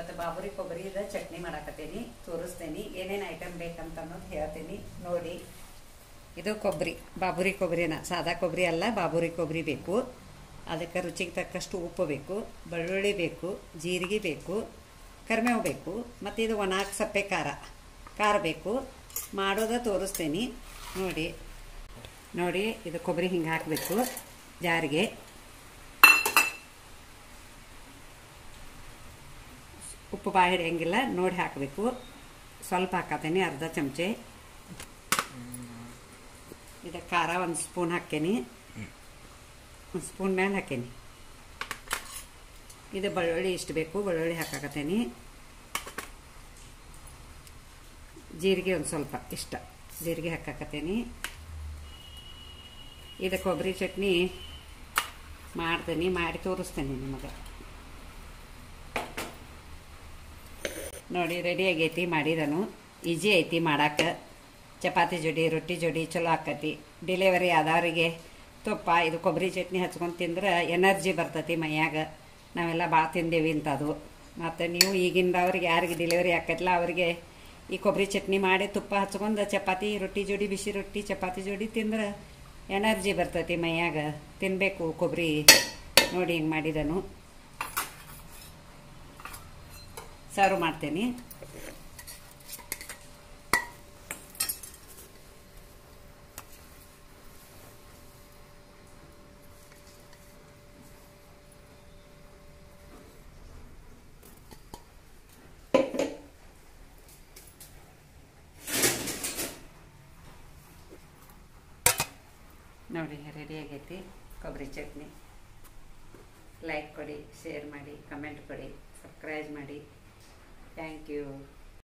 ಇವತ್ತು ಬಾಬುರಿ ಕೊಬ್ಬರಿದ ಚಟ್ನಿ ಮಾಡಾಕತ್ತೀನಿ ತೋರಿಸ್ತೇನೆ ಏನೇನು ಐಟಮ್ ಬೇಕಂತ ಅನ್ನೋದು ಹೇಳ್ತೀನಿ ನೋಡಿ ಇದು ಕೊಬ್ಬರಿ ಬಾಬುರಿ ಕೊಬ್ಬರಿನ ಸಾದಾ ಕೊಬ್ಬರಿ ಅಲ್ಲ ಬಾಬುರಿ ಕೊಬ್ಬರಿ ಬೇಕು ಅದಕ್ಕೆ ರುಚಿಗೆ ತಕ್ಕಷ್ಟು ಉಪ್ಪು ಬೇಕು ಬೆಳ್ಳುಳ್ಳಿ ಬೇಕು ಜೀರಿಗೆ ಬೇಕು ಕರಿಬೇವು ಬೇಕು ಮತ್ತು ಇದು ಒಣಾಕ್ ಸಪ್ಪೆ ಖಾರ ಖಾರ ಬೇಕು ಮಾಡೋದ ತೋರಿಸ್ತೇನೆ ನೋಡಿ ನೋಡಿ ಇದು ಕೊಬ್ಬರಿ ಹಿಂಗೆ ಹಾಕಬೇಕು ಜಾರಿಗೆ ಉಪ್ಪು ಬಾಯಿ ಹಿಡಿಯಂಗಿಲ್ಲ ನೋಡಿ ಹಾಕಬೇಕು ಸ್ವಲ್ಪ ಹಾಕತ್ತೇನೆ ಅರ್ಧ ಚಮಚೆ ಇದಕ್ಕೆ ಖಾರ ಒಂದು ಸ್ಪೂನ್ ಹಾಕೇನಿ ಒಂದು ಸ್ಪೂನ್ ಮೇಲೆ ಹಾಕೇನಿ ಇದು ಬೆಳ್ಳುಳ್ಳಿ ಇಷ್ಟು ಬೇಕು ಬೆಳ್ಳುಳ್ಳಿ ಹಾಕಾಕತ್ತೇನಿ ಜೀರಿಗೆ ಒಂದು ಸ್ವಲ್ಪ ಇಷ್ಟ ಜೀರಿಗೆ ಹಾಕಾಕತ್ತೇನಿ ಇದು ಕೊಬ್ಬರಿ ಚಟ್ನಿ ಮಾಡ್ತೇನೆ ಮಾಡಿ ತೋರಿಸ್ತೇನೆ ನಿಮಗೆ ನೋಡಿ ರೆಡಿ ಆಗೈತಿ ಮಾಡಿದನು ಈಜಿ ಐತಿ ಮಾಡಕ್ಕೆ ಚಪಾತಿ ಜೋಡಿ ರೊಟ್ಟಿ ಜೋಡಿ ಚಲೋ ಆಕತಿ ಡಿಲಿವರಿ ಆದವರಿಗೆ ತುಪ್ಪ ಇದು ಕೊಬ್ಬರಿ ಚಟ್ನಿ ಹಚ್ಕೊಂಡು ತಿಂದ್ರೆ ಎನರ್ಜಿ ಬರ್ತೈತಿ ಮೈಯಾಗ ನಾವೆಲ್ಲ ಭಾಳ ತಿಂದೇವಿ ಇಂಥದ್ದು ಮತ್ತು ನೀವು ಈಗಿನದವ್ರಿಗೆ ಯಾರಿಗೆ ಡೆಲಿವರಿ ಆಕೈತಿಲ್ಲ ಅವರಿಗೆ ಈ ಕೊಬ್ಬರಿ ಚಟ್ನಿ ಮಾಡಿ ತುಪ್ಪ ಹಚ್ಕೊಂಡು ಚಪಾತಿ ರೊಟ್ಟಿ ಜೋಡಿ ಬಿಸಿ ರೊಟ್ಟಿ ಚಪಾತಿ ಜೋಡಿ ತಿಂದ್ರೆ ಎನರ್ಜಿ ಬರ್ತೈತಿ ಮೈಯಾಗ ತಿನ್ನಬೇಕು ಕೊಬ್ಬರಿ ನೋಡಿ ಹಿಂಗೆ ಮಾಡಿದನು ಸರ್ವ್ ಮಾಡ್ತೇನೆ ನೋಡಿ ರೆಡಿ ಆಗೈತಿ ಕೊಬ್ಬರಿ ಚಟ್ನಿ ಲೈಕ್ ಕೊಡಿ ಶೇರ್ ಮಾಡಿ ಕಮೆಂಟ್ ಕೊಡಿ ಸಬ್ಸ್ಕ್ರೈಬ್ ಮಾಡಿ ಥ್ಯಾಂಕ್ ಯು